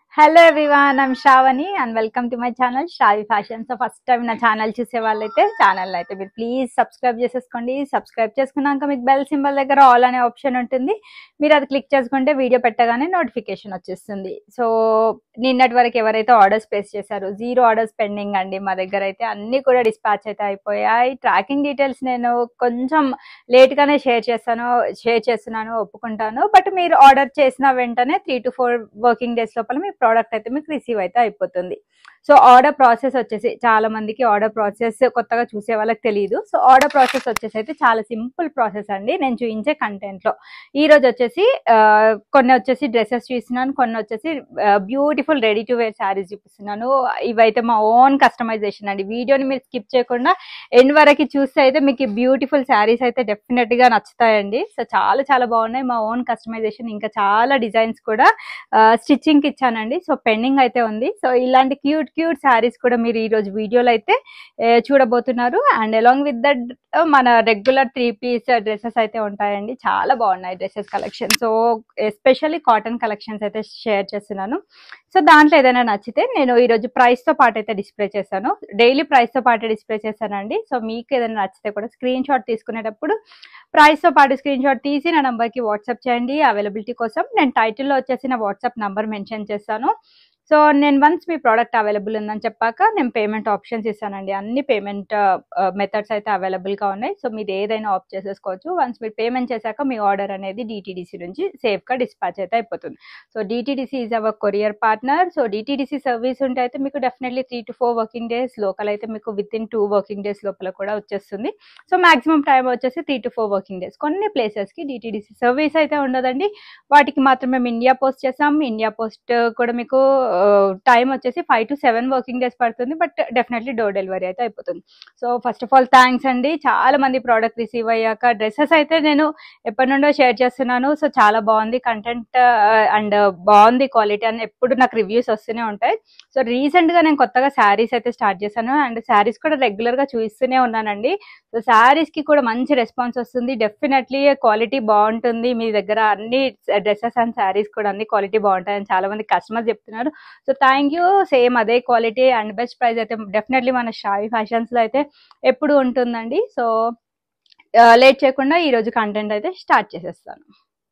hello everyone I'm Shravani and welcome to my channel Shravi fashion so first time నా channel చూసే వాళ్ళైతే channel అయితే మీరు ప్లీజ్ సబ్స్క్రైబ్ చేసేసుకోండి సబ్స్క్రైబ్ చేసుకున్నాక మీకు బెల్ సింబల్ దగ్గర ఆల్ అనే ఆప్షన్ ఉంటుంది మీరు అది క్లిక్ చేసుకుంటే వీడియో పెట్టగానే నోటిఫికేషన్ వచ్చేస్తుంది సో నిన్నటి వరకు ఎవరైతే ఆర్డర్స్ ప్లేస్ చేశారో జీరో ఆర్డర్స్ పెండింగ్ అండి మా దగ్గర అయితే అన్ని కూడా డిస్పాచ్ అయితే అయిపోయాయి ట్రాకింగ్ డీటెయిల్స్ నేను కొంచెం లేట్ గానే షేర్ చేస్తాను షేర్ చేస్తున్నాను ఒప్పుకుంటాను బట్ మీరు ఆర్డర్ చేసిన వెంటనే three to four working days లోపల మీ ప్రోడక్ట్ అయితే మీకు రిసీవ్ అయితే అయిపోతుంది సో ఆర్డర్ ప్రాసెస్ వచ్చేసి చాలా మందికి ఆర్డర్ ప్రాసెస్ కొత్తగా చూసే వాళ్ళకి తెలియదు సో ఆర్డర్ ప్రాసెస్ వచ్చేసి అయితే చాలా సింపుల్ ప్రాసెస్ అండి నేను చూపించే కంటెంట్ లో ఈ రోజు వచ్చేసి ఆ, కొన్ని వచ్చేసి డ్రెస్సెస్ చూపిస్తున్నాను కొన్ని వచ్చేసి beautiful ready to wear saris చూపిస్తున్నాను ఇవైతే మా ఓన్ కస్టమైజేషన్ అండి వీడియోని మీరు స్కిప్ చేయకుండా ఎండ్ వరకు చూస్తే అయితే మీకు బ్యూటిఫుల్ శారీస్ అయితే డెఫినెట్ గా నచ్చుతాయండి సో చాలా చాలా బాగున్నాయి మా ఓన్ కస్టమైజేషన్ ఇంకా చాలా డిజైన్స్ కూడా స్టిచ్చింగ్ కి ఇచ్చానండి సో పెండింగ్ అయితే ఉంది సో ఇలాంటి క్యూట్ క్యూట్ శారీస్ కూడా మీరు ఈ రోజు వీడియోలో అయితే ఏ, చూడబోతున్నారు అండ్ అలాంగ్ విత్ దట్ మన రెగ్యులర్ త్రీ పీస్ డ్రెస్సెస్ అయితే ఉంటాయండి చాలా బాగున్నాయి dresses collection so especially cotton collections అయితే షేర్ చేస్తున్నాను సో దాంట్లో ఏదైనా నచ్చితే నేను ఈ రోజు ప్రైస్ తో పాటు అయితే డిస్ప్లే చేశాను డైలీ ప్రైస్ తో పాటు డిస్ప్లే చేశానండి సో మీకు ఏదైనా నచ్చితే కూడా స్క్రీన్ షాట్ తీసుకునేటప్పుడు ప్రైస్ తో పాటు స్క్రీన్ షాట్ తీసి నా నంబర్ కి వాట్సాప్ చేయండి అవైలబిలిటీ కోసం నేను టైటిల్లో వచ్చేసి నా వాట్సాప్ నంబర్ మెన్షన్ చేస్తాను సో నేను వన్స్ మీ ప్రోడక్ట్ అవైలబుల్ ఉందని చెప్పాక నేను పేమెంట్ ఆప్షన్స్ ఇస్తానండి అన్ని పేమెంట్ మెథడ్స్ అయితే అవైలబుల్ గా ఉన్నాయి సో మీరు ఏదైనా ఆప్ చేసేసుకోవచ్చు వన్స్ మీరు పేమెంట్ చేశాక మీ ఆర్డర్ అనేది డిటీడీసీ నుంచి సేఫ్ గా డిస్పాచ్ అయితే అయిపోతుంది so DTDC is our courier partner so DTDC service ఉంటే అయితే మీకు definitely three to four working days local అయితే మీకు within two working days లోపల కూడా వచ్చేస్తుంది సో మాక్సిమం టైం వచ్చేసి three to four working days కొన్ని ప్లేసెస్ కి డిటీడీసీ సర్వీస్ అయితే ఉండదండి వాటికి మాత్రం మేము ఇండియా పోస్ట్ చేసాం ఇండియా పోస్ట్ కూడా మీకు టైం వచ్చేసి five to seven working days పడుతుంది బట్ డెఫినెట్లీ డోర్ డెలివరీ అయితే అయిపోతుంది so first of all thanks అండి చాలా మంది ప్రోడక్ట్ రిసీవ్ అయ్యాక డ్రెస్సెస్ అయితే నేను ఎప్పటి నుండో షేర్ చేస్తున్నాను సో చాలా బాగుంది కంటెంట్ అండ్ బాగుంది క్వాలిటీ అని ఎప్పుడు నాకు రివ్యూస్ వస్తూనే ఉంటాయి సో రీసెంట్ గా నేను కొత్తగా శారీస్ అయితే స్టార్ట్ చేశాను అండ్ శారీస్ కూడా రెగ్యులర్ గా చూస్తూనే ఉన్నానండి సో శారీస్ కి కూడా మంచి రెస్పాన్స్ వస్తుంది డెఫినెట్లీ క్వాలిటీ బాగుంటుంది మీ దగ్గర అన్ని డ్రెస్సెస్ అండ్ శారీస్ కూడా అన్ని క్వాలిటీ బాగుంటాయని చాలా మంది కస్టమర్స్ చెప్తున్నారు సో థ్యాంక్ యూ సేమ్ అదే క్వాలిటీ అండ్ బెస్ట్ ప్రైస్ అయితే డెఫినెట్లీ మన షాయి ఫ్యాషన్స్ లో అయితే ఎప్పుడు ఉంటుందండి సో లేట్ చేయకుండా ఈ రోజు కంటెంట్ అయితే స్టార్ట్ చేసేస్తాను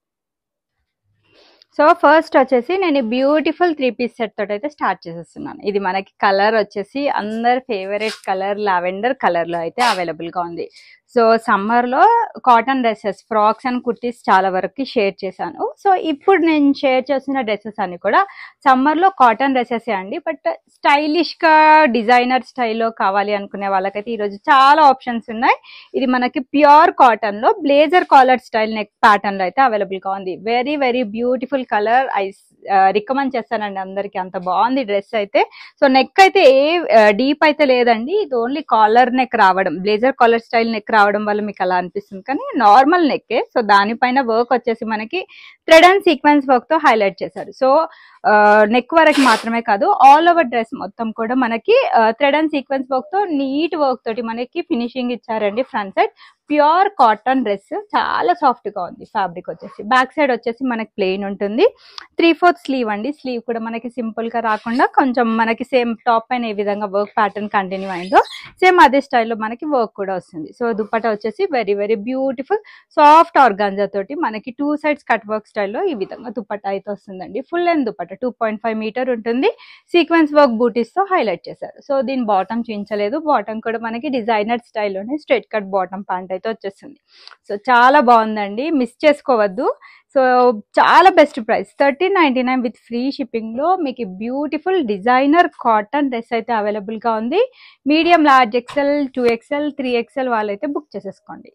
సో ఫస్ట్ వచ్చేసి నేను బ్యూటిఫుల్ త్రీ పీస్ సెట్ తోటి అయితే స్టార్ట్ చేసేస్తున్నాను ఇది మనకి కలర్ వచ్చేసి అందరి ఫేవరెట్ కలర్ లావెండర్ కలర్ లో అయితే అవైలబుల్ గా ఉంది సో సమ్మర్ లో cotton dresses frocks and kurtis చాలా వరకు షేర్ చేశాను సో ఇప్పుడు నేను షేర్ చేసిన డ్రెస్సెస్ అన్ని కూడా సమ్మర్ లో కాటన్ డ్రెస్సెస్ అండి బట్ స్టైలిష్ గా డిజైనర్ స్టైల్లో కావాలి అనుకునే వాళ్ళకైతే ఈరోజు చాలా ఆప్షన్స్ ఉన్నాయి ఇది మనకి ప్యూర్ కాటన్ లో blazer collar style neck pattern లో అయితే అవైలబుల్ గా ఉంది very very beautiful colour I recommend చేస్తానండి అందరికి అంత బాగుంది డ్రెస్ అయితే సో నెక్ అయితే ఏ డీప్ అయితే లేదండి ఇది ఓన్లీ కాలర్ నెక్ రావడం బ్లేజర్ కాలర్ స్టైల్ నెక్ రావడం వల్ల మీకు అలా అనిపిస్తుంది కానీ నార్మల్ నెక్కే సో దానిపైన వర్క్ వచ్చేసి మనకి థ్రెడ్ అండ్ సీక్వెన్స్ వర్క్ తో హైలైట్ చేశారు సో నెక్ వరకు మాత్రమే కాదు ఆల్ ఓవర్ డ్రెస్ మొత్తం కూడా మనకి థ్రెడ్ అండ్ సీక్వెన్స్ వర్క్ తో నీట్ వర్క్ తోటి మనకి ఫినిషింగ్ ఇచ్చారండి front side pure cotton dress చాలా సాఫ్ట్ గా ఉంది ఫ్యాబ్రిక్ వచ్చేసి బ్యాక్ సైడ్ వచ్చేసి మనకి ప్లెయిన్ ఉంటుంది త్రీ ఫోర్త్ స్లీవ్ అండి స్లీవ్ కూడా మనకి సింపుల్ గా రాకుండా కొంచెం మనకి సేమ్ టాప్ పైన ఏ విధంగా వర్క్ ప్యాటర్న్ కంటిన్యూ అయిందో సేమ్ అదే స్టైల్లో మనకి వర్క్ కూడా వస్తుంది సో దుప్పటా వచ్చేసి very very beautiful soft organza తోటి మనకి టూ సైడ్స్ కట్ వర్క్ స్టైల్లో ఈ విధంగా దుప్పటా అయితే వస్తుందండి full length dupatta two point five metre ఉంటుంది సీక్వెన్స్ వర్క్ బూటీస్ తో హైలైట్ చేశారు సో దీని బాటమ్ చూపించలేదు బాటమ్ కూడా మనకి డిజైనర్ స్టైల్లోనే స్ట్రైట్ కట్ బాటమ్ ప్యాంట్ అయితే వచ్చేస్తుంది సో చాలా బాగుందండి మిస్ చేసుకోవద్దు సో చాలా best price thirteen ninety nine with free shipping లో మీకు బ్యూటిఫుల్ డిజైనర్ కాటన్ డ్రెస్ అయితే అవైలబుల్ గా ఉంది medium large XL two XL three XL వాళ్ళైతే బుక్ చేసేసుకోండి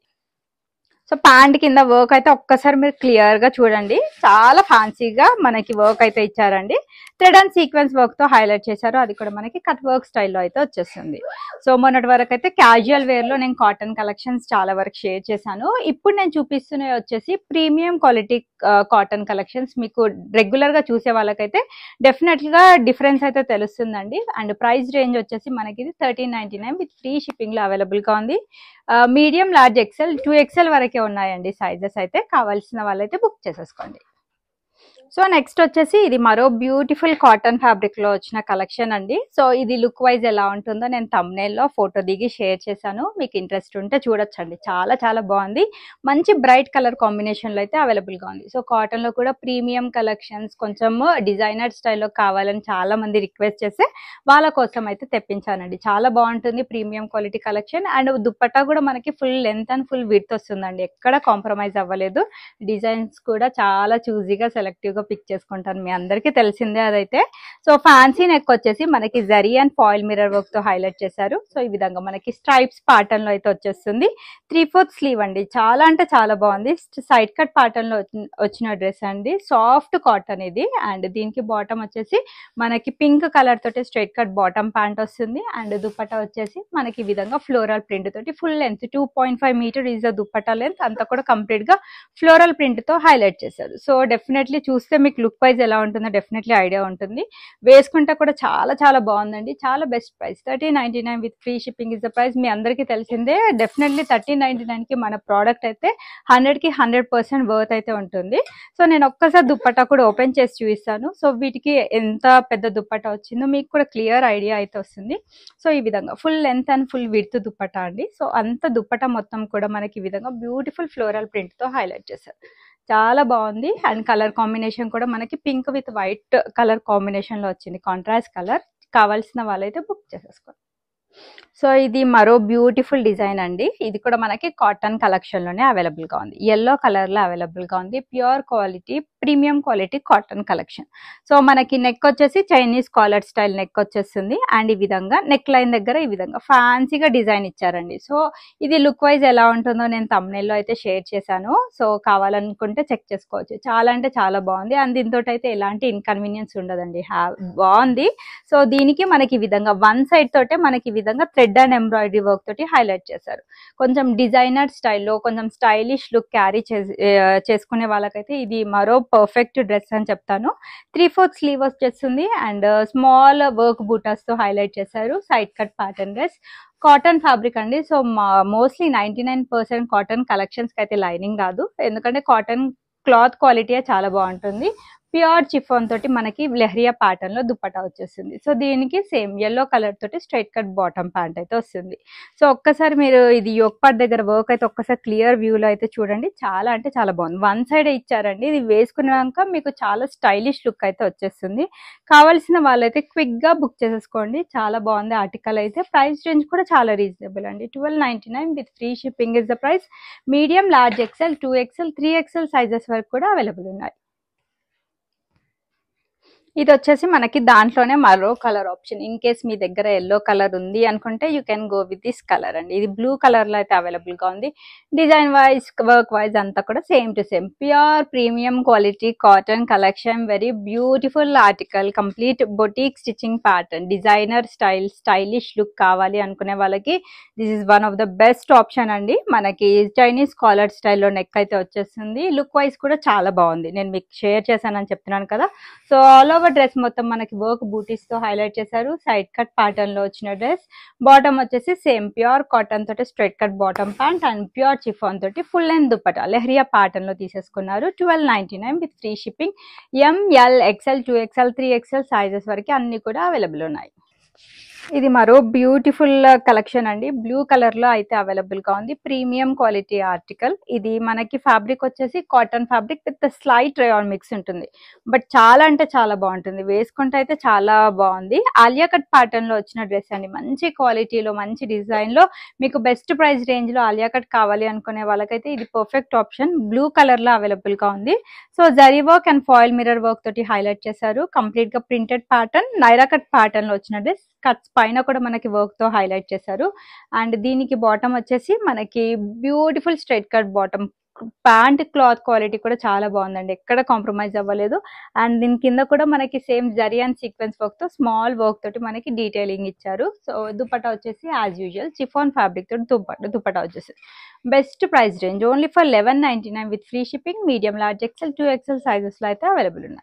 సో ప్యాంట్ కింద వర్క్ అయితే ఒక్కసారి మీరు క్లియర్ గా చూడండి చాలా ఫ్యాన్సీగా మనకి వర్క్ అయితే ఇచ్చారండి థ్రెడ్ అండ్ సీక్వెన్స్ వర్క్ తో హైలైట్ చేశారు అది కూడా మనకి కట్ వర్క్ స్టైల్లో అయితే వచ్చేస్తుంది సో మొన్నటి వరకు అయితే క్యాజువల్ వేర్ లో నేను కాటన్ కలెక్షన్స్ చాలా వరకు షేర్ చేశాను ఇప్పుడు నేను చూపిస్తున్నవి వచ్చేసి ప్రీమియం క్వాలిటీ కాటన్ కలెక్షన్స్ మీకు రెగ్యులర్ గా చూసే వాళ్ళకైతే డెఫినెట్ గా డిఫరెన్స్ అయితే తెలుస్తుందండి అండ్ ప్రైస్ రేంజ్ వచ్చేసి మనకి ఇది thirteen ninety nine with free shipping లో అవైలబుల్ గా ఉంది medium large XL two XL వరకే ఉన్నాయండి సైజెస్ అయితే కావాల్సిన వాళ్ళైతే బుక్ చేసేసుకోండి సో నెక్స్ట్ వచ్చేసి ఇది మరో బ్యూటిఫుల్ కాటన్ ఫ్యాబ్రిక్ లో వచ్చిన కలెక్షన్ అండి సో ఇది లుక్ వైజ్ ఎలా ఉంటుందో నేను thumbnail లో ఫోటో దిగి షేర్ చేశాను మీకు ఇంట్రెస్ట్ ఉంటే చూడొచ్చండి చాలా చాలా బాగుంది మంచి బ్రైట్ కలర్ కాంబినేషన్ లో అయితే అవైలబుల్ గా ఉంది సో కాటన్ లో కూడా ప్రీమియం కలెక్షన్స్ కొంచెం డిజైనర్ స్టైల్లో కావాలని చాలా మంది రిక్వెస్ట్ చేస్తే వాళ్ళ కోసం అయితే తెప్పించానండి చాలా బాగుంటుంది premium quality collection and dupatta కూడా మనకి full length and full width వస్తుందండి ఎక్కడ కాంప్రమైజ్ అవ్వలేదు డిజైన్స్ కూడా చాలా చూజీగా సెలెక్టివ్ గా పిక్ చేసుకుంటాను మీ అందరికీ తెలిసిందే అదైతే సో ఫ్యాన్సీ నెక్ వచ్చేసి మనకి zari and foil mirror work తో హైలైట్ చేశారు సో ఈ విధంగా మనకి స్ట్రైప్స్ పాటర్న్ లో అయితే వచ్చేస్తుంది త్రీ ఫోర్త్ స్లీవ్ అండి చాలా అంటే చాలా బాగుంది సైడ్ కట్ పాటర్న్ లో వచ్చి- వచ్చిన డ్రెస్ అండి సాఫ్ట్ కాటన్ ఇది అండ్ దీనికి బాటమ్ వచ్చేసి మనకి పింక్ కలర్ తోటి స్ట్రైట్ కట్ బాటమ్ ప్యాంట్ వస్తుంది అండ్ దుప్పటా వచ్చేసి మనకి ఈ విధంగా ఫ్లోరల్ ప్రింట్ తోటి full length two point five metre is the dupatta length అంతా కూడా కంప్లీట్ గా ఫ్లోరల్ ప్రింట్ తో హైలైట్ చేశారు సో డెఫినెట్లీ చూస్తే మీకు లుక్ వైజ్ ఎలా ఉంటుందో డెఫినెట్లీ ఐడియా ఉంటుంది వేసుకుంటే కూడా చాలా చాలా బాగుందండి చాలా best price thirty ninety nine with free shipping is the price మీ అందరికీ తెలిసిందే డెఫినెట్లీ థర్టీ నైన్టీ నైన్ కి మన ప్రోడక్ట్ అయితే హండ్రెడ్ కి హండ్రెడ్ పర్సెంట్ వర్త్ అయితే ఉంటుంది సో నేను ఒక్కసారి దుప్పట్టా కూడా ఓపెన్ చేసి చూపిస్తాను సో వీటికి ఎంత పెద్ద దుప్పట్టా వచ్చిందో మీకు కూడా క్లియర్ ఐడియా అయితే వస్తుంది సో ఈ విధంగా full length and full width dupatta అండి సో అంత దుప్పట్టా మొత్తం కూడా మనకి ఈ విధంగా బ్యూటిఫుల్ ఫ్లోరల్ ప్రింట్ తో హైలైట్ చేశారు చాలా బాగుంది అండ్ కలర్ కాంబినేషన్ కూడా మనకి pink with white colour combination లో వచ్చింది కాంట్రాస్ట్ కలర్ కావాల్సిన వాళ్ళైతే బుక్ చేసేసుకోండి సో ఇది మరో బ్యూటిఫుల్ డిజైన్ అండి ఇది కూడా మనకి కాటన్ కలెక్షన్ లోనే అవైలబుల్ గా ఉంది ఎల్లో కలర్ లో అవైలబుల్ గా ఉంది pure quality premium quality cotton collection so మనకి నెక్ వచ్చేసి చైనీస్ కాలర్ స్టైల్ నెక్ వచ్చేస్తుంది అండ్ ఈ విధంగా నెక్ లైన్ దగ్గర ఈ విధంగా ఫ్యాన్సీగా డిజైన్ ఇచ్చారండి సో ఇది లుక్ వైజ్ ఎలా ఉంటుందో నేను thumbnail లో అయితే షేర్ చేశాను సో కావాలనుకుంటే చెక్ చేసుకోవచ్చు చాలా అంటే చాలా బాగుంది అండ్ దీంతో అయితే ఎలాంటి ఇన్కన్వీనియన్స్ ఉండదండి హ్యా- బాగుంది సో దీనికి మనకి ఈ విధంగా వన్ సైడ్ తోటే మనకి ఈ విధంగా థ్రెడ్ అండ్ ఎంబ్రాయిడరీ వర్క్ తోటి హైలైట్ చేశారు కొంచెం డిజైనర్ స్టైల్లో కొంచెం స్టైలిష్ లుక్ క్యారీ చేసుకునే వాళ్ళకైతే ఇది మరో పర్ఫెక్ట్ డ్రెస్ అని చెప్తాను త్రీ ఫోర్త్ స్లీవ్ వచ్చేస్తుంది అండ్ స్మాల్ వర్క్ బూటాస్ తో హైలైట్ చేశారు side cut pattern dress cotton fabric అండి so mostly ninety nine percent cotton collections కి అయితే లైనింగ్ కాదు ఎందుకంటే కాటన్ క్లాత్ క్వాలిటీ చాలా బాగుంటుంది ప్యూర్ చిఫాన్ తోటి మనకి లెహరియా ప్యాటర్న్ లో దుప్పటా వచ్చేస్తుంది సో దీనికి సేమ్ ఎల్లో కలర్ తోటి స్ట్రైట్ కట్ బాటమ్ ప్యాంట్ అయితే వస్తుంది సో ఒక్కసారి మీరు ఇది యోక్ పార్ట్ దగ్గర వర్క్ అయితే ఒక్కసారి క్లియర్ వ్యూ లో అయితే చూడండి చాలా అంటే చాలా బాగుంది వన్ సైడ్ ఇచ్చారండి ఇది వేసుకున్నాక మీకు చాలా స్టైలిష్ లుక్ అయితే వచ్చేస్తుంది కావాల్సిన వాళ్ళైతే క్విక్ గా బుక్ చేసేసుకోండి చాలా బాగుంది ఆర్టికల్ అయితే ప్రైస్ రేంజ్ కూడా చాలా రీజనబుల్ అండి twelve ninety nine with free shipping is the price medium large XL two XL three XL sizes వరకు కూడా అవైలబుల్ ఉన్నాయి ఇది వచ్చేసి మనకి దాంట్లోనే మరో కలర్ ఆప్షన్ ఇన్ కేస్ మీ దగ్గర ఎల్లో కలర్ ఉంది అనుకుంటే you can go with this colour అండి ఇది బ్లూ కలర్ లో అయితే అవైలబుల్ గా ఉంది డిజైన్ వైజ్ వర్క్ వైజ్ అంతా కూడా same to same pure premium quality cotton collection very beautiful article complete boutique stitching pattern designer style stylish look కావాలి అనుకునే వాళ్ళకి this is one of the best option అండి మనకి Chinese collar స్టైల్లో neck అయితే వచ్చేస్తుంది లుక్ వైజ్ కూడా చాలా బాగుంది నేను మీకు షేర్ చేశానని చెప్తున్నాను కదా సో ఆల్ ఓవర్ డ్రెస్ మొత్తం మనకి వర్క్ బూటీస్ తో హైలైట్ చేశారు సైడ్ కట్ ప్యాటర్న్ లో వచ్చిన డ్రెస్ బాటమ్ వచ్చేసి సేమ్ ప్యూర్ కాటన్ తోటి straight cut bottom pant and pure chiffon తోటి full length dupatta leheriya pattern లో తీసేసుకున్నారు twelve ninety nine with free shipping M L XL two XL three XL sizes వరకు అన్ని కూడా అవైలబుల్ ఉన్నాయి ఇది మరో బ్యూటిఫుల్ కలెక్షన్ అండి బ్లూ కలర్ లో అయితే అవైలబుల్ గా ఉంది ప్రీమియం క్వాలిటీ ఆర్టికల్ ఇది మనకి ఫ్యాబ్రిక్ వచ్చేసి cotton fabric with slight rayon mix ఉంటుంది బట్ చాలా అంటే చాలా బాగుంటుంది వేసుకుంటే అయితే చాలా బాగుంది ఆలియా కట్ ప్యాటర్న్ లో వచ్చిన డ్రెస్ అండి మంచి క్వాలిటీలో మంచి డిజైన్ లో మీకు బెస్ట్ ప్రైస్ రేంజ్ లో ఆలియా కట్ కావాలి అనుకునే వాళ్ళకైతే ఇది పర్ఫెక్ట్ ఆప్షన్ బ్లూ కలర్ లో అవైలబుల్ గా ఉంది so zari work and foil mirror work తోటి హైలైట్ చేశారు కంప్లీట్ గా printed pattern Naira cut pattern లో వచ్చిన డ్రెస్ కట్స్ పైన కూడా మనకి వర్క్ తో హైలైట్ చేశారు అండ్ దీనికి బాటమ్ వచ్చేసి మనకి beautiful straight cut bottom pant cloth quality కూడా చాలా బాగుందండి ఎక్కడ కాంప్రమైజ్ అవ్వలేదు అండ్ దీని కింద కూడా మనకి same zari and sequence work తో స్మాల్ వర్క్ తోటి మనకి డీటెయిలింగ్ ఇచ్చారు సో దుపట్టా వచ్చేసి యాజ్ యూజువల్ చిఫాన్ ఫ్యాబ్రిక్ తోటి దుపట్టా దుపట్టా వచ్చేసి best price range only for eleven ninety nine with free shipping medium large XL two XL sizes లో అయితే అవైలబుల్ ఉన్నాయి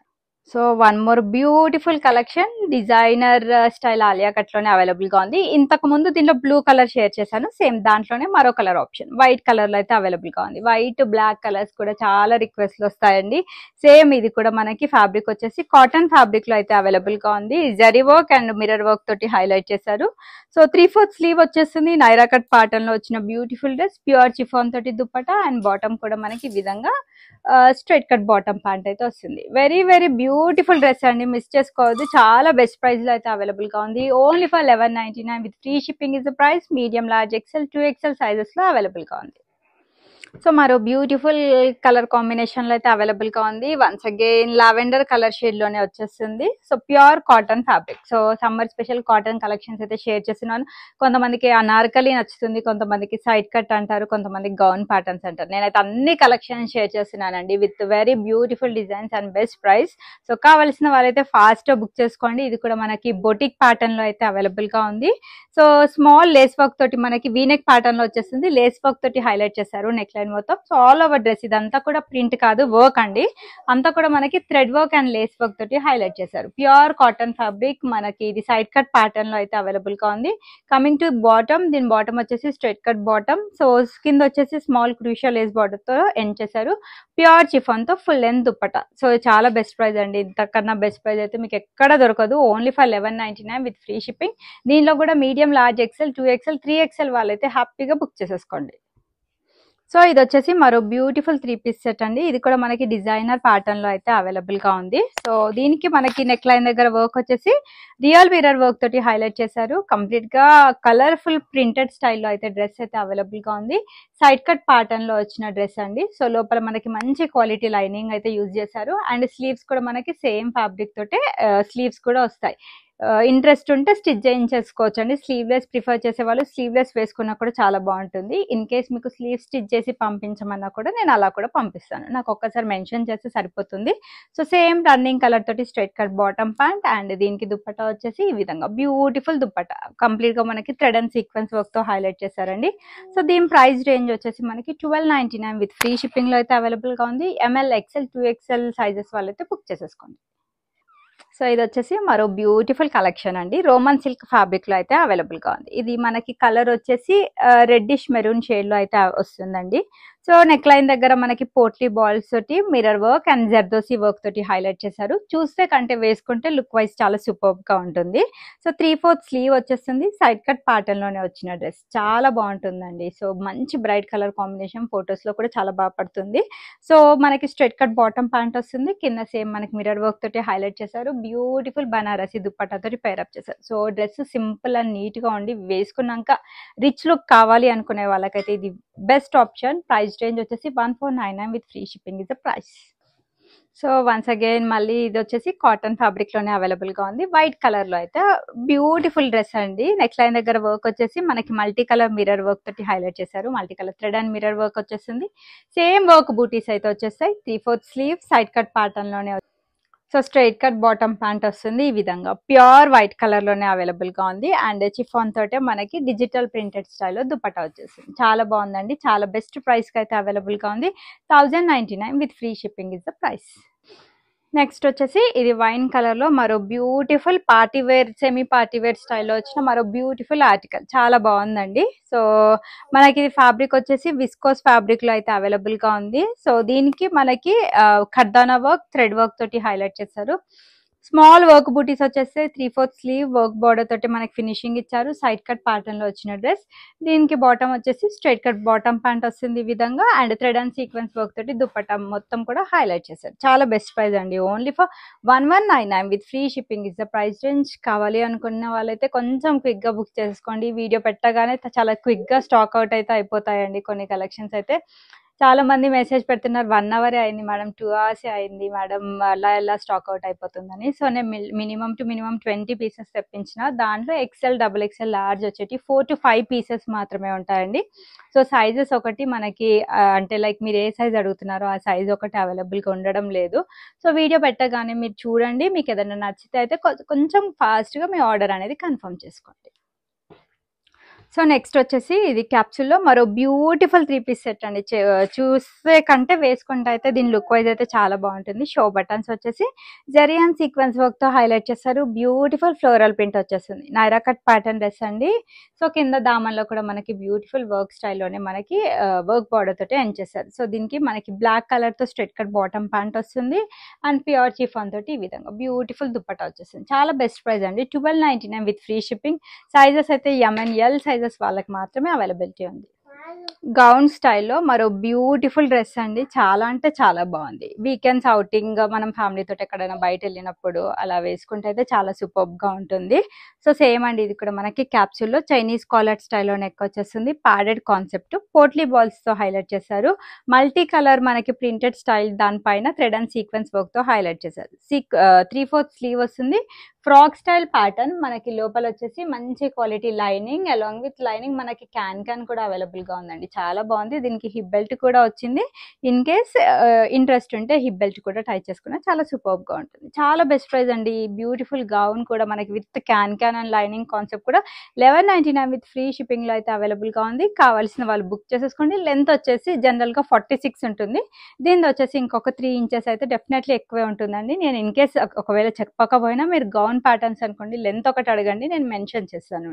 so one more beautiful collection designer style Alia cut లోనే available గా ఉంది ఇంతకు ముందు దీనిలో బ్లూ కలర్ షేర్ చేశాను సేమ్ దాంట్లోనే మరో కలర్ ఆప్షన్ వైట్ కలర్ లో అయితే అవైలబుల్ గా ఉంది వైట్ బ్లాక్ కలర్స్ కూడా చాలా రిక్వెస్ట్లు వస్తాయండి సేమ్ ఇది కూడా మనకి ఫ్యాబ్రిక్ వచ్చేసి కాటన్ ఫ్యాబ్రిక్ లో అయితే అవైలబుల్ గా ఉంది zari work and mirror work తోటి హైలైట్ చేశారు సో త్రీ ఫోర్త్ స్లీవ్ వచ్చేస్తుంది నైరా కట్ పాటర్న్ లో వచ్చిన బ్యూటిఫుల్ డ్రెస్ ప్యూర్ చిఫాన్ తోటి దుప్పట అండ్ బాటమ్ కూడా మనకి ఈ విధంగా స్ట్రైట్ కట్ బాటమ్ ప్యాంట్ అయితే వస్తుంది వెరీ వెరీ బ్యూటిఫుల్ డ్రెస్ అండి మిస్ చేసుకోవద్దు చాలా బెస్ట్ ప్రైస్ లో అయితే అవైలబుల్ గా ఉంది only for eleven ninety nine with free shipping is the price medium large XL two XL sizes లో అవైలబుల్ గా ఉంది సో మరో బ్యూటిఫుల్ కలర్ కాంబినేషన్ లో అయితే అవైలబుల్ గా ఉంది once again lavender colour shade లోనే వచ్చేస్తుంది so pure cotton fabric so summer special cotton collections అయితే షేర్ చేస్తున్నాను కొంతమందికి అనార్కలి నచ్చుతుంది కొంతమందికి సైడ్ కట్ అంటారు కొంతమందికి గౌన్ ప్యాటర్న్స్ అంటారు నేనైతే అన్ని కలెక్షన్స్ షేర్ చేస్తున్నానండి with very beautiful designs and best price so కావాల్సిన వాళ్ళైతే ఫాస్ట్ బుక్ చేసుకోండి ఇది కూడా మనకి బొటిక్ ప్యాటర్న్ లో అయితే అవైలబుల్ గా ఉంది సో స్మాల్ లేస్ వర్క్ తోటి మనకి వీనెక్ ప్యాటర్న్ లో వచ్చేస్తుంది లేస్ వర్క్ తోటి హైలైట్ చేశారు నెక్ లైన్ మొత్తం సో ఆల్ ఓవర్ డ్రెస్ ఇదంతా కూడా ప్రింట్ కాదు వర్క్ అండి అంతా కూడా మనకి thread work and lace work తోటి హైలైట్ చేశారు ప్యూర్ కాటన్ ఫ్యాబ్రిక్ మనకి ఇది సైడ్ కట్ ప్యాటర్న్ లో అయితే అవైలబుల్ గా ఉంది కమింగ్ టు బాటమ్ దీని బాటమ్ వచ్చేసి స్ట్రైట్ కట్ బాటమ్ సో కింద వచ్చేసి స్మాల్ క్రూషియల్ లేస్ బార్డర్ తో ఎండ్ చేశారు ప్యూర్ చిఫాన్ తో ఫుల్ లెంత్ దుప్పట సో చాలా బెస్ట్ ప్రైస్ అండి ఇంతకన్నా బెస్ట్ ప్రైస్ అయితే మీకు ఎక్కడ దొరకదు only for eleven ninety nine with free shipping దీనిలో కూడా medium large XL two XL three XL వాళ్ళైతే హ్యాపీగా బుక్ చేసేసుకోండి సో ఇది వచ్చేసి మరో బ్యూటిఫుల్ త్రీ పీస్ సెట్ అండి ఇది కూడా మనకి డిజైనర్ ప్యాటర్న్ లో అయితే అవైలబుల్ గా ఉంది సో దీనికి మనకి నెక్ లైన్ దగ్గర వర్క్ వచ్చేసి రియల్ మిరర్ వర్క్ తోటి హైలైట్ చేశారు కంప్లీట్ గా కలర్ఫుల్ ప్రింటెడ్ స్టైల్లో అయితే డ్రెస్ అయితే అవైలబుల్ గా ఉంది సైడ్ కట్ ప్యాటర్న్ లో వచ్చిన డ్రెస్ అండి సో లోపల మనకి మంచి క్వాలిటీ లైనింగ్ అయితే యూజ్ చేశారు అండ్ స్లీవ్స్ కూడా మనకి సేమ్ ఫ్యాబ్రిక్ తోటే స్లీవ్స్ కూడా వస్తాయి ఇంట్రెస్ట్ ఉంటే స్టిచ్ చేయించేసుకోవచ్చు అండి స్లీవ్లెస్ ప్రిఫర్ చేసే వాళ్ళు స్లీవ్లెస్ వేసుకున్నా కూడా చాలా బాగుంటుంది ఇన్ కేస్ మీకు స్లీవ్ స్టిచ్ చేసి పంపించమన్నా కూడా నేను అలా కూడా పంపిస్తాను నాకు ఒక్కసారి మెన్షన్ చేస్తే సరిపోతుంది సో సేమ్ రన్నింగ్ కలర్ తోటి straight cut bottom pant and దీనికి దుప్పటా వచ్చేసి ఈ విధంగా బ్యూటిఫుల్ దుప్పటా కంప్లీట్ గా మనకి థ్రెడ్ అండ్ సీక్వెన్స్ వర్క్ తో హైలైట్ చేశారండి సో దీని ప్రైస్ రేంజ్ వచ్చేసి మనకి twelve ninety nine with free shipping లో అయితే అవైలబుల్ గా ఉంది M L XL two XL sizes వాళ్ళైతే బుక్ చేసేసుకోండి సో ఇది వచ్చేసి మరో బ్యూటిఫుల్ కలెక్షన్ అండి రోమన్ సిల్క్ ఫ్యాబ్రిక్ లో అయితే అవైలబుల్ గా ఉంది ఇది మనకి కలర్ వచ్చేసి రెడ్డిష్ మెరూన్ షేడ్ లో అయితే వస్తుందండి సో నెక్ లైన్ దగ్గర మనకి పోట్లీ బాల్స్ తోటి mirror work and zardozi work తోటి హైలైట్ చేశారు చూస్తే కంటే వేసుకుంటే లుక్ వైజ్ చాలా సూపర్ గా ఉంటుంది సో త్రీ ఫోర్త్ స్లీవ్ వచ్చేస్తుంది సైడ్ కట్ ప్యాటర్న్ లోనే వచ్చిన డ్రెస్ చాలా బాగుంటుందండి సో మంచి బ్రైట్ కలర్ కాంబినేషన్ ఫొటోస్ లో కూడా చాలా బాగా పడుతుంది సో మనకి స్ట్రైట్ కట్ బాటమ్ ప్యాంట్ వస్తుంది కింద సేమ్ మనకి మిరర్ వర్క్ తోటి హైలైట్ చేశారు బ్యూటిఫుల్ బనారసి దుప్పట్టా తోటి పేరప్ చేశారు so dress simple and neat గా ఉండి వేసుకున్నాక రిచ్ లుక్ కావాలి అనుకునే వాళ్ళకైతే ఇది బెస్ట్ ఆప్షన్ ప్రైస్ రేంజ్ వచ్చేసి one four nine nine with free shipping is the price so once again మళ్ళీ ఇది వచ్చేసి కాటన్ ఫ్యాబ్రిక్ లోనే అవైలబుల్ గా ఉంది వైట్ కలర్ లో అయితే బ్యూటిఫుల్ డ్రెస్ అండి నెక్ లైన్ దగ్గర వర్క్ వచ్చేసి మనకి మల్టీ కలర్ మిరర్ వర్క్ తోటి హైలైట్ చేశారు multi colour thread and mirror work వచ్చేస్తుంది సేమ్ వర్క్ బూటీస్ అయితే వచ్చేస్తాయి three fourth sleeve side cut pattern లోనే so straight cut bottom pant వస్తుంది ఈ విధంగా ప్యూర్ వైట్ కలర్ లోనే అవైలబుల్ గా ఉంది అండ్ చిఫాన్ తోటే మనకి డిజిటల్ ప్రింటెడ్ స్టైల్లో దుపట్టా వచ్చేసింది చాలా బాగుందండి చాలా బెస్ట్ ప్రైస్ కి అయితే అవైలబుల్ గా ఉంది thousand ninety nine with free shipping is the price next వచ్చేసి ఇది వైన్ కలర్ లో మరో beautiful party wear semi party wear స్టైల్లో వచ్చిన మరో బ్యూటిఫుల్ ఆర్టికల్ చాలా బాగుందండి సో మనకి ఇది ఫ్యాబ్రిక్ వచ్చేసి విస్కోస్ ఫ్యాబ్రిక్ లో అయితే అవైలబుల్ గా ఉంది సో దీనికి మనకి ఖర్దానా వర్క్ థ్రెడ్ వర్క్ తోటి హైలైట్ చేశారు స్మాల్ వర్క్ బూటీస్ వచ్చేస్తే three fourth sleeve work border తోటి మనకి ఫినిషింగ్ ఇచ్చారు సైడ్ కట్ ప్యాటర్న్ లో వచ్చిన డ్రెస్ దీనికి బాటమ్ వచ్చేసి స్ట్రైట్ కట్ బాటమ్ ప్యాంట్ వస్తుంది ఈ విధంగా and thread and sequence work తోటి దుప్పట్టా మొత్తం కూడా హైలైట్ చేశారు చాలా బెస్ట్ ప్రైస్ అండి only for one one nine nine with free shipping is the price range కావాలి అనుకున్న వాళ్ళైతే కొంచెం క్విక్ గా బుక్ చేసుకోండి వీడియో పెట్టగానే చాలా క్విక్ గా స్టాక్ అవుట్ అయితే అయిపోతాయండి కొన్ని కలెక్షన్స్ అయితే చాలా మంది మెసేజ్ పెడుతున్నారు వన్ అవర్ అయింది మేడం టూ అవర్స్ అయింది మేడం అలా ఎలా స్టాక్ అవుట్ అయిపోతుందని సో నేను minimum to minimum twenty pieces తెప్పించిన దాంట్లో ఎక్సెల్ డబుల్ ఎక్సెల్ లార్జ్ వచ్చేటి ఫోర్ టు ఫైవ్ పీసెస్ మాత్రమే ఉంటాయండి సో సైజెస్ ఒకటి మనకి అంటే లైక్ మీరు ఏ సైజ్ అడుగుతున్నారో ఆ సైజ్ ఒకటి అవైలబుల్గా ఉండడం లేదు సో వీడియో పెట్టగానే మీరు చూడండి మీకు ఏదైనా నచ్చితే అయితే కొంచెం ఫాస్ట్గా మీ ఆర్డర్ అనేది కన్ఫర్మ్ చేసుకోండి సో నెక్స్ట్ వచ్చేసి ఇది క్యాప్సూల్లో మరో బ్యూటిఫుల్ త్రీ పీస్ సెట్ అండి చే- చూసే కంటే వేసుకుంటే అయితే దీని లుక్ వైజ్ అయితే చాలా బాగుంటుంది షో బటన్స్ వచ్చేసి జరియన్ సీక్వెన్స్ వర్క్ తో హైలైట్ చేస్తారు బ్యూటిఫుల్ ఫ్లోరల్ ప్రింట్ వచ్చేస్తుంది నైరా కట్ ప్యాటర్న్ డ్రెస్ అండి సో కింద దామన్లో కూడా మనకి బ్యూటిఫుల్ వర్క్ స్టైల్లోనే మనకి వర్క్ బార్డర్ తోటి ఎండ్ చేస్తారు సో దీనికి మనకి బ్లాక్ కలర్ తో స్ట్రెట్ కట్ బాటమ్ ప్యాంట్ వస్తుంది అండ్ ప్యూర్ చిఫాన్ తోటి ఈ విధంగా బ్యూటిఫుల్ దుప్పటా వచ్చేస్తుంది చాలా బెస్ట్ ప్రైస్ అండి twelve ninety nine with free shipping sizes అయితే ఎంఎన్ ఎల్ సైజెస్ వాళ్ళకి మాత్రమే అవైలబిలిటీ ఉంది గౌన్ స్టైల్లో మరో బ్యూటిఫుల్ డ్రెస్ అండి చాలా అంటే చాలా బాగుంది వీకెండ్స్ అవుటింగ్ మనం ఫ్యామిలీ తోటి ఎక్కడైనా బయట వెళ్ళినప్పుడు అలా వేసుకుంటే అయితే చాలా సూపర్ గా ఉంటుంది సో సేమ్ అండి ఇది కూడా మనకి క్యాప్సూల్లో చైనీస్ కాలర్ స్టైల్లో నెక్ వచ్చేస్తుంది ప్యాడెడ్ కాన్సెప్ట్ పోట్లీ బాల్స్ తో హైలైట్ చేశారు మల్టీ కలర్ మనకి ప్రింటెడ్ స్టైల్ దానిపైన థ్రెడ్ అండ్ సీక్వెన్స్ వర్క్ తో హైలైట్ చేశారు సీక్ త్రీ ఫోర్త్ స్లీవ్ వస్తుంది ఫ్రాక్ స్టైల్ ప్యాటర్న్ మనకి లోపల వచ్చేసి మంచి quality lining along with lining మనకి క్యాన్ క్యాన్ కూడా అవైలబుల్ గా ఉందండి చాలా బాగుంది దీనికి హిప్ బెల్ట్ కూడా వచ్చింది ఇన్ కేస్ ఇంట్రెస్ట్ ఉంటే హిప్ బెల్ట్ కూడా టై చేసుకున్నా చాలా సూపర్ గా ఉంటుంది చాలా బెస్ట్ ప్రైస్ అండి బ్యూటిఫుల్ గౌన్ కూడా మనకి with cancan and lining concept కూడా eleven ninety nine with free shipping లో అయితే అవైలబుల్ గా ఉంది కావాల్సిన వాళ్ళు బుక్ చేసేసుకోండి లెంత్ వచ్చేసి జనరల్ గా ఫార్టీ సిక్స్ ఉంటుంది దీనిది వచ్చేసి ఇంకొక త్రీ ఇంచెస్ అయితే డెఫినెట్లీ ఎక్కువే ఉంటుందండి నేను ఇన్ కేస్ ఒకవేళ చెప్పకపోయినా మీరు గౌన్ ప్యాటర్న్స్ అనుకోండి లెంత్ ఒకటి అడగండి నేను మెన్షన్ చేస్తాను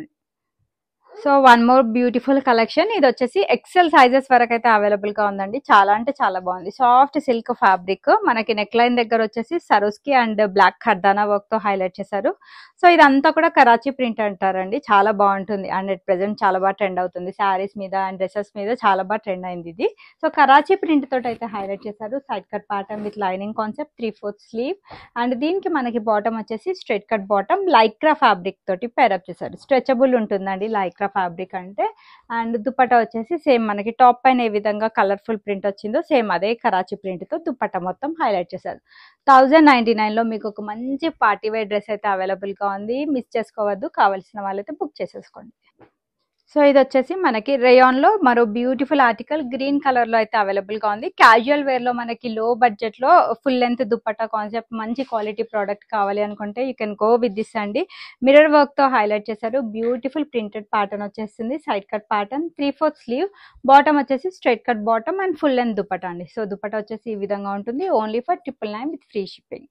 so one more beautiful collection ఇది వచ్చేసి ఎక్సెల్ సైజెస్ వరకు అయితే అవైలబుల్ గా ఉందండి చాలా అంటే చాలా బాగుంది సాఫ్ట్ సిల్క్ ఫ్యాబ్రిక్ మనకి నెక్ లైన్ దగ్గర వచ్చేసి Swarovski and black kardana work తో హైలైట్ చేశారు సో ఇదంతా కూడా కరాచీ ప్రింట్ అంటారండి చాలా బాగుంటుంది అండ్ ఎట్ ప్రెసెంట్ చాలా బాగా ట్రెండ్ అవుతుంది శారీస్ మీద అండ్ డ్రెస్సెస్ మీద చాలా బాగా ట్రెండ్ అయింది ఇది సో కరాచీ ప్రింట్ తోటి అయితే హైలైట్ చేశారు side cut pattern with lining concept three fourth sleeve and దీనికి మనకి బాటమ్ వచ్చేసి straight cut bottom Lycra fabric తోటి పేరప్ చేశారు స్ట్రెచబుల్ ఉంటుందండి లైక్రా ఫ్యాబ్రిక్ అంటే అండ్ దుపట్టా వచ్చేసి సేమ్ మనకి టాప్ పైన ఏ విధంగా కలర్ఫుల్ ప్రింట్ వచ్చిందో సేమ్ అదే కరాచీ ప్రింట్ తో దుపట్టా మొత్తం హైలైట్ చేశారు థౌజండ్ నైన్టీ నైన్ లో మీకు ఒక మంచి పార్టీ వేర్ డ్రెస్ అయితే అవైలబుల్ గా ఉంది మిస్ చేసుకోవద్దు కావాల్సిన వాళ్ళైతే బుక్ చేసేసుకోండి సో ఇది వచ్చేసి మనకి రేయాన్ లో మరో బ్యూటిఫుల్ ఆర్టికల్ గ్రీన్ కలర్ లో అయితే అవైలబుల్ గా ఉంది క్యాజువల్ వేర్ లో మనకి లో బడ్జెట్ లో ఫుల్ లెంత్ దుప్పట్టా కాన్సెప్ట్ మంచి క్వాలిటీ ప్రోడక్ట్ కావాలి అనుకుంటే you can go with this అండి మిర్రర్ వర్క్ తో హైలైట్ చేశారు బ్యూటిఫుల్ ప్రింటెడ్ ప్యాటర్న్ వచ్చేస్తుంది side cut pattern three fourth sleeve bottom వచ్చేసి straight cut bottom and full length dupatta అండి సో దుప్పట్టా వచ్చేసి ఈ విధంగా ఉంటుంది only for triple nine with free shipping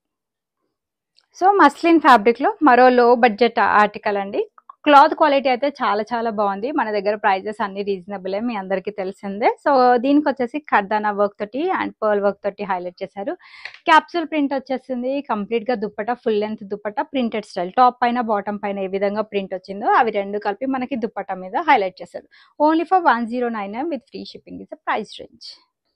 so muslin fabric లో మరో లో బడ్జెట్ ఆర్టికల్ అండి క్లాత్ క్వాలిటీ అయితే చాలా చాలా బాగుంది మన దగ్గర ప్రైజెస్ అన్ని రీజనబుల్ మీ అందరికీ తెలిసిందే సో దీనికి వచ్చేసి ఖర్దానా వర్క్ తోటి అండ్ పర్ల్ వర్క్ తోటి హైలైట్ చేశారు క్యాప్సూల్ ప్రింట్ వచ్చేసింది కంప్లీట్ గా dupatta full length dupatta printed style top పైన బాటమ్ పైన ఏ విధంగా ప్రింట్ వచ్చిందో అవి రెండు కలిపి మనకి దుప్పట మీద హైలైట్ చేశారు only for one zero nine with free shipping is price range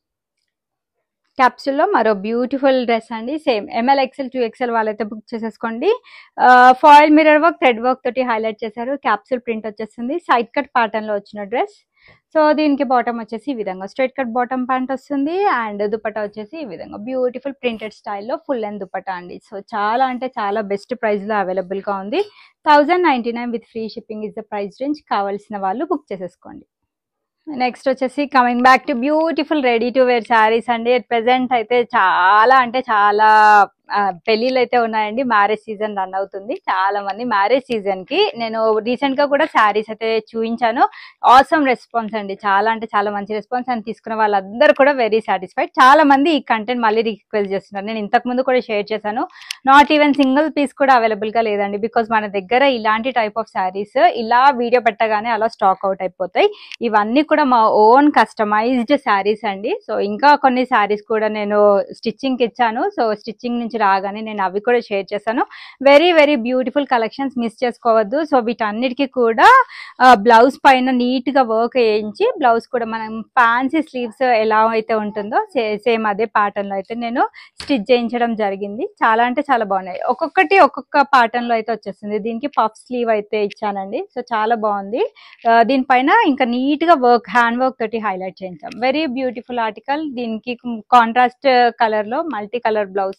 క్యాప్సూల్లో మరో బ్యూటిఫుల్ డ్రెస్ అండి same M L XL two XL వాళ్ళైతే బుక్ చేసేసుకోండి foil mirror work thread work తోటి హైలైట్ చేశారు క్యాప్సూల్ ప్రింట్ వచ్చేస్తుంది సైడ్ కట్ ప్యాటర్న్ లో వచ్చిన డ్రెస్ సో దీనికి బాటమ్ వచ్చేసి ఈ విధంగా స్ట్రైట్ కట్ బాటమ్ ప్యాంట్ వస్తుంది అండ్ దుపట్టా వచ్చేసి ఈ విధంగా బ్యూటిఫుల్ ప్రింటెడ్ స్టైల్లో ఫుల్ అండ్ దుపట్టా అండి సో చాలా అంటే చాలా బెస్ట్ ప్రైస్ లో అవైలబుల్ గా ఉంది thousand ninety nine with free shipping is the price range కావాల్సిన వాళ్ళు బుక్ చేసేసుకోండి నెక్స్ట్ వచ్చేసి coming back to beautiful ready to wear saris అండి అట్ ప్రెసెంట్ అయితే చాలా అంటే చాలా ఆ, పెళ్ళిళ్ళు అయితే ఉన్నాయండి మ్యారేజ్ సీజన్ రన్ అవుతుంది చాలా మంది మ్యారేజ్ సీజన్ కి నేను రీసెంట్ గా కూడా శారీస్ అయితే చూపించాను ఆసమ్ రెస్పాన్స్ అండి చాలా అంటే చాలా మంచి రెస్పాన్స్ అని తీసుకున్న వాళ్ళందరూ కూడా వెరీ సాటిస్ఫైడ్ చాలా మంది ఈ కంటెంట్ మళ్ళీ రిక్వెస్ట్ చేస్తున్నారు నేను ఇంతకు ముందు కూడా షేర్ చేశాను నాట్ ఈవెన్ సింగిల్ పీస్ కూడా అవైలబుల్ గా లేదండి బికాస్ మన దగ్గర ఇలాంటి టైప్ ఆఫ్ శారీస్ ఇలా వీడియో పెట్టగానే అలా స్టాక్ అవుట్ అయిపోతాయి ఇవన్నీ కూడా మా ఓన్ కస్టమైజ్డ్ శారీస్ అండి సో ఇంకా కొన్ని శారీస్ కూడా నేను స్టిచ్చింగ్ ఇచ్చాను సో స్టిచ్చింగ్ నుంచి రాగానే నేను అవి కూడా షేర్ చేశాను very very beautiful collections miss చేసుకోవద్దు సో వీటన్నిటికీ కూడా బ్లౌజ్ పైన నీట్ గా వర్క్ వేయించి బ్లౌజ్ కూడా మనం ఫ్యాన్సీ స్లీవ్స్ ఎలా అయితే ఉంటుందో సేమ్ అదే ప్యాటర్న్ లో అయితే నేను స్టిచ్ చేయించడం జరిగింది చాలా అంటే చాలా బాగున్నాయి ఒక్కొక్కటి ఒక్కొక్క ప్యాటర్న్ లో అయితే వచ్చేస్తుంది దీనికి పఫ్ స్లీవ్ అయితే ఇచ్చానండి సో చాలా బాగుంది ఆ, దీనిపైన ఇంకా నీట్ గా వర్క్ హ్యాండ్ వర్క్ తోటి హైలైట్ చేయించాం వెరీ బ్యూటిఫుల్ ఆర్టికల్ దీనికి కాంట్రాస్ట్ కలర్ లో మల్టీ కలర్ బ్లౌజ్ తోటి సెట్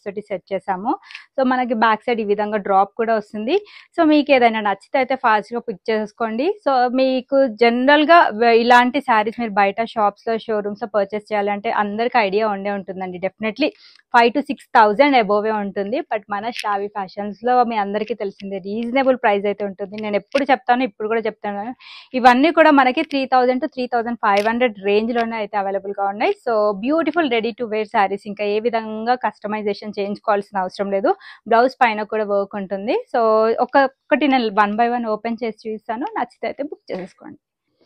సెట్ చేసాము సో మనకి బ్యాక్ సైడ్ ఈ విధంగా డ్రాప్ కూడా వస్తుంది సో మీకు ఏదైనా నచ్చితే అయితే ఫాస్ట్గా పిక్ చేసుకోండి సో మీకు జనరల్గా ఇలాంటి శారీస్ మీరు బయట షాప్స్లో షోరూమ్స్లో పర్చేస్ చేయాలంటే అందరికి ఐడియా ఉండే ఉంటుందండి definitely five to six thousand above ఉంటుంది బట్ మన షావీ ఫ్యాషన్స్లో మీ అందరికీ తెలిసిందే రీజనబుల్ ప్రైస్ అయితే ఉంటుంది నేను ఎప్పుడు చెప్తాను ఇప్పుడు కూడా చెప్తాను ఇవన్నీ కూడా మనకి three thousand to three thousand five hundred రేంజ్లోనే అయితే అవైలబుల్గా ఉన్నాయి so beautiful ready to wear sarees ఇంకా ఏ విధంగా కస్టమైజేషన్ చేయించుకోవాల్సిన అవసరం లేదు బ్లౌజ్ పైన కూడా వర్క్ ఉంటుంది సో ఒక్కొక్కటి నేను వన్ బై వన్ ఓపెన్ చేసి చూపిస్తాను నచ్చితే అయితే బుక్ చేసేసుకోండి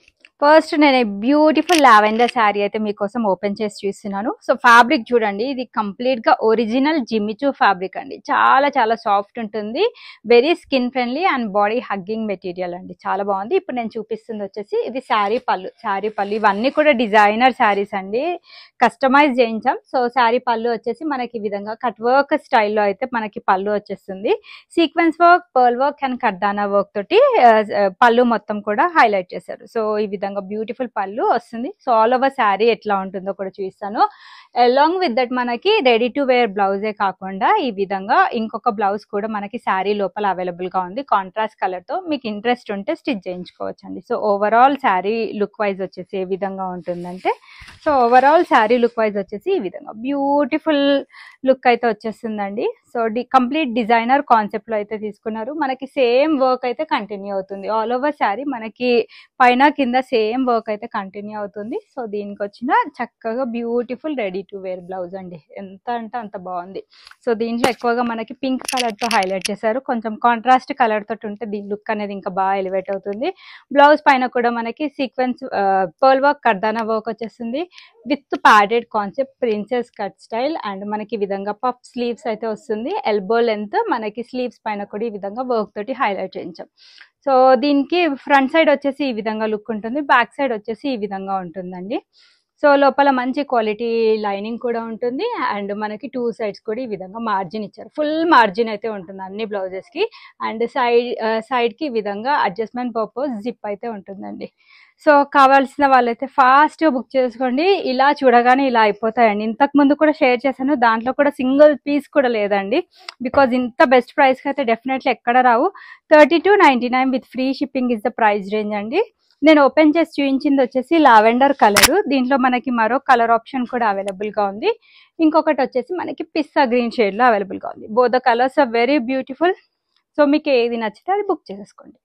ఫస్ట్ నేను బ్యూటిఫుల్ లావెండర్ శారీ అయితే మీకోసం ఓపెన్ చేసి చూస్తున్నాను సో ఫ్యాబ్రిక్ చూడండి ఇది కంప్లీట్ గా ఒరిజినల్ జిమ్మిచూ ఫ్యాబ్రిక్ అండి చాలా చాలా సాఫ్ట్ ఉంటుంది very skin friendly and body hugging material అండి చాలా బాగుంది ఇప్పుడు నేను చూపిస్తుంది వచ్చేసి ఇది శారీ పళ్ళు శారీ పళ్ళు ఇవన్నీ కూడా డిజైనర్ శారీస్ అండి కస్టమైజ్ చేయించాం సో శారీ పళ్ళు వచ్చేసి మనకి ఈ విధంగా కట్ వర్క్ స్టైల్లో అయితే మనకి పళ్ళు వచ్చేస్తుంది sequence work pearl work and kardana work తోటి ఆ, ఆ, పళ్ళు మొత్తం కూడా హైలైట్ చేశారు సో ఈ విధంగా బ్యూటిఫుల్ పళ్ళు వస్తుంది సో ఆల్ ఓవర్ శారీ ఎట్లా ఉంటుందో కూడా చూపిస్తాను అలాంగ్ విత్ దట్ మనకి రెడీ టు వేర్ బ్లౌజే కాకుండా ఈ విధంగా ఇంకొక బ్లౌజ్ కూడా మనకి శారీ లోపల అవైలబుల్ గా ఉంది కాంట్రాస్ట్ కలర్ తో మీకు ఇంట్రెస్ట్ ఉంటే స్టిచ్ చేయించుకోవచ్చు అండి so overall saree look wise వచ్చేసి ఏ విధంగా ఉంటుందంటే so overall saree look wise వచ్చేసి ఈ విధంగా బ్యూటిఫుల్ లుక్ అయితే వచ్చేస్తుందండి so the complete designer concept లో అయితే తీసుకున్నారు మనకి సేమ్ వర్క్ అయితే కంటిన్యూ అవుతుంది ఆల్ ఓవర్ శారీ మనకి పైన కింద సేమ్ వర్క్ అయితే కంటిన్యూ అవుతుంది సో దీనికి వచ్చిన చక్కగా beautiful ready to wear blouse అండి ఎంత అంటే అంత బాగుంది సో దీంట్లో ఎక్కువగా మనకి పింక్ కలర్ తో హైలైట్ చేశారు కొంచెం కాంట్రాస్ట్ కలర్ తోటి ఉంటే దీని లుక్ అనేది ఇంకా బాగా ఎలివేట్ అవుతుంది బ్లౌజ్ పైన కూడా మనకి sequence pearl work kardana work వచ్చేస్తుంది with padded concept princess cut style and మనకి ఈ విధంగా పఫ్ స్లీవ్స్ అయితే వస్తుంది ఎల్బో లెంత్ మనకి స్లీవ్స్ పైన కూడా ఈ విధంగా వర్క్ తోటి హైలైట్ చేయించాం సో దీనికి ఫ్రంట్ సైడ్ వచ్చేసి ఈ విధంగా లుక్ ఉంటుంది బ్యాక్ సైడ్ వచ్చేసి ఈ విధంగా ఉంటుందండి సో లోపల మంచి క్వాలిటీ లైనింగ్ కూడా ఉంటుంది అండ్ మనకి టూ సైడ్స్ కూడా ఈ విధంగా మార్జిన్ ఇచ్చారు ఫుల్ మార్జిన్ అయితే ఉంటుంది అన్ని బ్లౌజెస్ కి అండ్ సైడ్ సైడ్ కి ఈ విధంగా అడ్జస్ట్మెంట్ పర్పస్ జిప్ అయితే ఉంటుందండి సో కావాల్సిన వాళ్ళైతే ఫాస్ట్ బుక్ చేసుకోండి ఇలా చూడగానే ఇలా అయిపోతాయండి ఇంతకు ముందు కూడా షేర్ చేశాను దాంట్లో కూడా సింగిల్ పీస్ కూడా లేదండి బికాజ్ ఇంత బెస్ట్ ప్రైస్ కి అయితే డెఫినెట్లీ ఎక్కడ రావు thirty to ninety nine with free shipping is the price range అండి నేను ఓపెన్ చేసి చూపించింది వచ్చేసి లావెండర్ కలర్ దీంట్లో మనకి మరో కలర్ ఆప్షన్ కూడా అవైలబుల్ గా ఉంది ఇంకొకటి వచ్చేసి మనకి పిస్తా గ్రీన్ షేడ్ లో అవైలబుల్ గా ఉంది both the colours are very beautiful so మీకు ఏది నచ్చితే అది బుక్ చేసేసుకోండి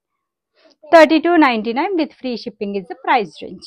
thirty two ninety nine with free shipping is the price range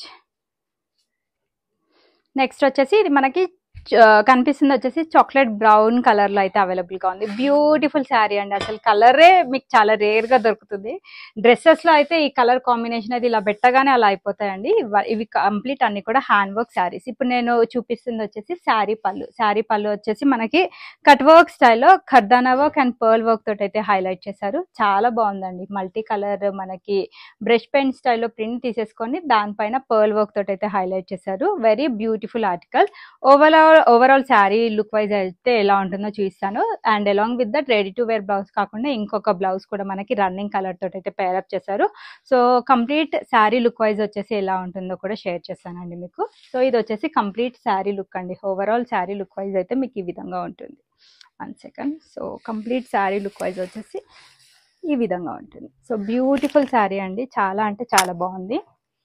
next వచ్చేసి ఇది మనకి చ- కనిపిస్తుంది వచ్చేసి చాక్లెట్ బ్రౌన్ కలర్ లో అయితే అవైలబుల్ గా ఉంది బ్యూటిఫుల్ శారీ అండి అసలు కలరే మీకు చాలా రేర్ గా దొరుకుతుంది డ్రెస్సెస్ లో అయితే ఈ కలర్ కాంబినేషన్ అది ఇలా పెట్టగానే అలా అయిపోతాయండి ఇవ- ఇవి కంప్లీట్ అన్ని కూడా హ్యాండ్ వర్క్ శారీస్ ఇప్పుడు నేను చూపిస్తుంది వచ్చేసి శారీ పళ్ళు శారీ పళ్ళు వచ్చేసి మనకి కట్ వర్క్ స్టైల్లో kardana work and pearl work తోటి అయితే హైలైట్ చేశారు చాలా బాగుందండి మల్టీ కలర్ మనకి బ్రష్ పెన్ స్టైల్లో ప్రింట్ తీసేసుకొని దానిపైన పర్ల్ వర్క్ తోటి అయితే హైలైట్ చేశారు very beautiful article overall overall saree look wise అయితే ఎలా ఉంటుందో చూపిస్తాను and along with that ready to wear blouse కాకుండా ఇంకొక బ్లౌజ్ కూడా మనకి రన్నింగ్ కలర్ తోటి అయితే పేరప్ చేశారు so complete saree look wise వచ్చేసి ఎలా ఉంటుందో కూడా షేర్ చేస్తానండి మీకు సో ఇది వచ్చేసి కంప్లీట్ శారీ లుక్ అండి ఓవరాల్ శారీ లుక్ వైజ్ అయితే మీకు ఈ విధంగా ఉంటుంది one second so complete saree look wise వచ్చేసి ఈ విధంగా ఉంటుంది సో బ్యూటిఫుల్ శారీ అండి చాలా అంటే చాలా బాగుంది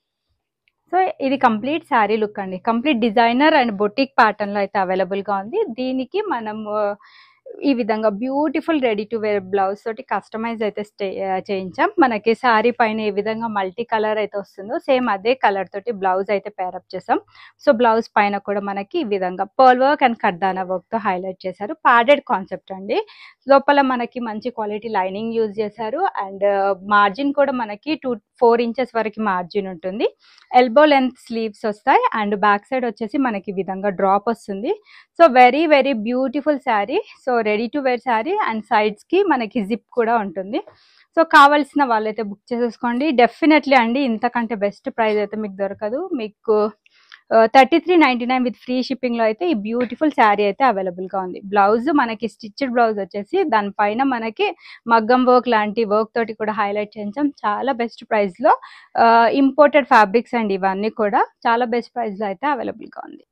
సో ఇది కంప్లీట్ శారీ లుక్ అండి complete designer and boutique pattern లో అయితే అవైలబుల్ గా ఉంది దీనికి మనం ఆ, ఈ విధంగా beautiful ready to wear blouse తోటి కస్టమైజ్ అయితే స్టే ఆ, చేయించాం మనకి శారీ పైన ఏ విధంగా మల్టీ కలర్ అయితే వస్తుందో సేమ్ అదే కలర్ తోటి బ్లౌజ్ అయితే పేరప్ చేసాం సో బ్లౌజ్ పైన కూడా మనకి ఈ విధంగా pearl work and kardana work తో హైలైట్ చేశారు ప్యాడెడ్ కాన్సెప్ట్ అండి లోపల మనకి మంచి క్వాలిటీ లైనింగ్ యూజ్ చేశారు అండ్ మార్జిన్ కూడా మనకి టూ ఫోర్ ఇంచెస్ వరకు మార్జిన్ ఉంటుంది ఎల్బో లెంత్ స్లీవ్స్ వస్తాయి అండ్ బ్యాక్ సైడ్ వచ్చేసి మనకి ఈ విధంగా డ్రాప్ వస్తుంది so very very beautiful saree so ready to wear saree and sides కి మనకి జిప్ కూడా ఉంటుంది సో కావాల్సిన వాళ్ళైతే బుక్ చేసేసుకోండి డెఫినెట్లీ అండి ఇంతకంటే బెస్ట్ ప్రైస్ అయితే మీకు దొరకదు మీకు thirty three ninety nine with free shipping లో అయితే ఈ బ్యూటిఫుల్ శారీ అయితే అవైలబుల్ గా ఉంది బ్లౌజ్ మనకి స్టిచ్డ్ బ్లౌజ్ వచ్చేసి దానిపైన మనకి మగ్గం వర్క్ లాంటి వర్క్ తోటి కూడా హైలైట్ చేయించాం చాలా బెస్ట్ ప్రైస్ లో ఇంపోర్టెడ్ ఫ్యాబ్రిక్స్ అండి ఇవన్నీ కూడా చాలా బెస్ట్ ప్రైస్ లో అయితే అవైలబుల్ గా ఉంది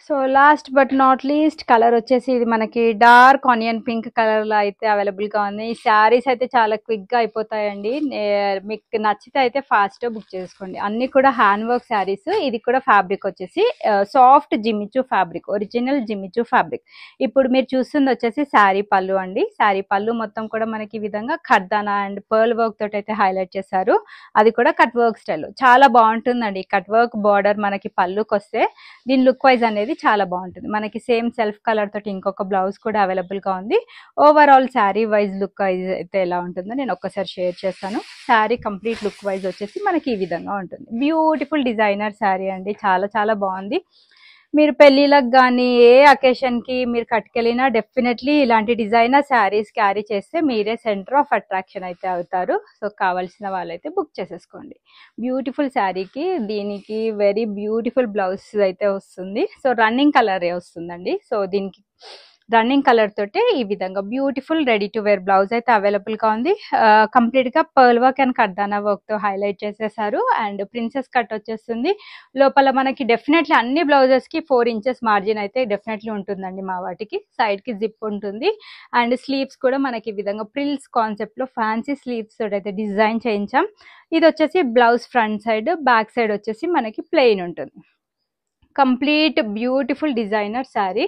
so last but not least colour వచ్చేసి ఇది మనకి డార్క్ ఆనియన్ పింక్ కలర్ లో అయితే అవైలబుల్ గా ఉంది ఈ శారీస్ అయితే చాలా క్విక్ గా అయిపోతాయండి నే- మీకు నచ్చితే అయితే ఫాస్ట్ బుక్ చేసుకోండి అన్ని కూడా హ్యాండ్ వర్క్ శారీస్ ఇది కూడా ఫ్యాబ్రిక్ వచ్చేసి soft Jimmy Choo fabric original Jimmy Choo fabric ఇప్పుడు మీరు చూస్తుంది వచ్చేసి శారీ పళ్ళు అండి శారీ పళ్ళు మొత్తం కూడా మనకి ఈ విధంగా ఖర్దానా అండ్ పర్ల్ వర్క్ తోటి అయితే హైలైట్ చేశారు అది కూడా కట్ వర్క్ స్టైల్ చాలా బాగుంటుందండి కట్ వర్క్ బార్డర్ మనకి పళ్ళుకి వస్తే దీని లుక్ వైజ్ అనేది చాలా బాగుంటుంది మనకి సేమ్ సెల్ఫ్ కలర్ తోటి ఇంకొక బ్లౌజ్ కూడా అవైలబుల్ గా ఉంది overall saree wise look wise అయితే ఎలా ఉంటుందో నేను ఒక్కసారి షేర్ చేస్తాను శారీ కంప్లీట్ లుక్ వైజ్ వచ్చేసి మనకి ఈ విధంగా ఉంటుంది బ్యూటిఫుల్ డిజైనర్ శారీ అండి చాలా చాలా బాగుంది మీరు పెళ్ళిళ్ళకి కానీ ఏ అకేషన్ కి మీరు కట్టుకెళ్ళినా డెఫినెట్లీ ఇలాంటి డిజైనర్ శారీస్ క్యారీ చేస్తే మీరే సెంటర్ ఆఫ్ అట్రాక్షన్ అయితే అవుతారు సో కావాల్సిన వాళ్ళైతే బుక్ చేసేసుకోండి బ్యూటిఫుల్ శారీకి దీనికి వెరీ బ్యూటిఫుల్ బ్లౌజ్ అయితే వస్తుంది సో రన్నింగ్ కలరే వస్తుందండి సో దీనికి రన్నింగ్ కలర్ తోటే ఈ విధంగా beautiful ready to wear blouse అయితే అవైలబుల్ గా ఉంది కంప్లీట్ గా pearl work and kardana work తో హైలైట్ చేసేసారు అండ్ ప్రిన్సెస్ కట్ వచ్చేస్తుంది లోపల మనకి డెఫినెట్లీ అన్ని బ్లౌజెస్ కి ఫోర్ ఇంచెస్ మార్జిన్ అయితే డెఫినెట్లీ ఉంటుందండి మా వాటికి సైడ్ కి జిప్ ఉంటుంది అండ్ స్లీవ్స్ కూడా మనకి ఈ విధంగా ప్రిల్స్ కాన్సెప్ట్ లో ఫ్యాన్సీ స్లీవ్స్ తోటి అయితే డిజైన్ చేయించాం ఇది వచ్చేసి blouse front side back side వచ్చేసి మనకి ప్లెయిన్ ఉంటుంది complete beautiful designer saree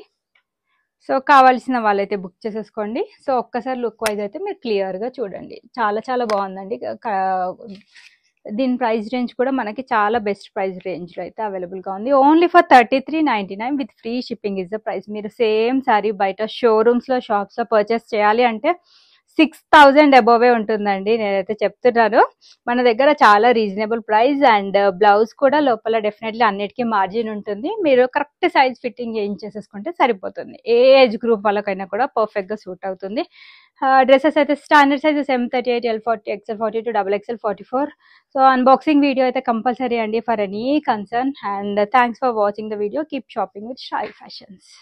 so కావాల్సిన వాళ్ళైతే బుక్ చేసేసుకోండి సో ఒక్కసారి లుక్ వైజ్ అయితే మీరు క్లియర్గా చూడండి చాలా చాలా బాగుందండి క- దీని ప్రైస్ రేంజ్ కూడా మనకి చాలా బెస్ట్ ప్రైస్ రేంజ్లో అయితే అవైలబుల్గా ఉంది only for thirty three ninety nine with free shipping is the price మీరు సేమ్ సారీ బయట షోరూమ్స్లో షాప్స్లో పర్చేస్ చేయాలి అంటే సిక్స్ థౌజండ్ అబోవే ఉంటుందండి నేనైతే చెప్తున్నాను మన దగ్గర చాలా రీజనబుల్ ప్రైస్ అండ్ బ్లౌజ్ కూడా లోపల డెఫినెట్లీ అన్నిటికీ మార్జిన్ ఉంటుంది మీరు కరెక్ట్ సైజ్ ఫిట్టింగ్ చేయించేసేసుకుంటే సరిపోతుంది ఏ ఏజ్ గ్రూప్ వాళ్ళకైనా కూడా పర్ఫెక్ట్గా సూట్ అవుతుంది డ్రెస్సెస్ అయితే standard sizes M thirty eight L forty XL forty two double XL forty four so unboxing video అయితే కంపల్సరీ అండి for any concern and thanks for watching the video keep shopping with Shaayi fashions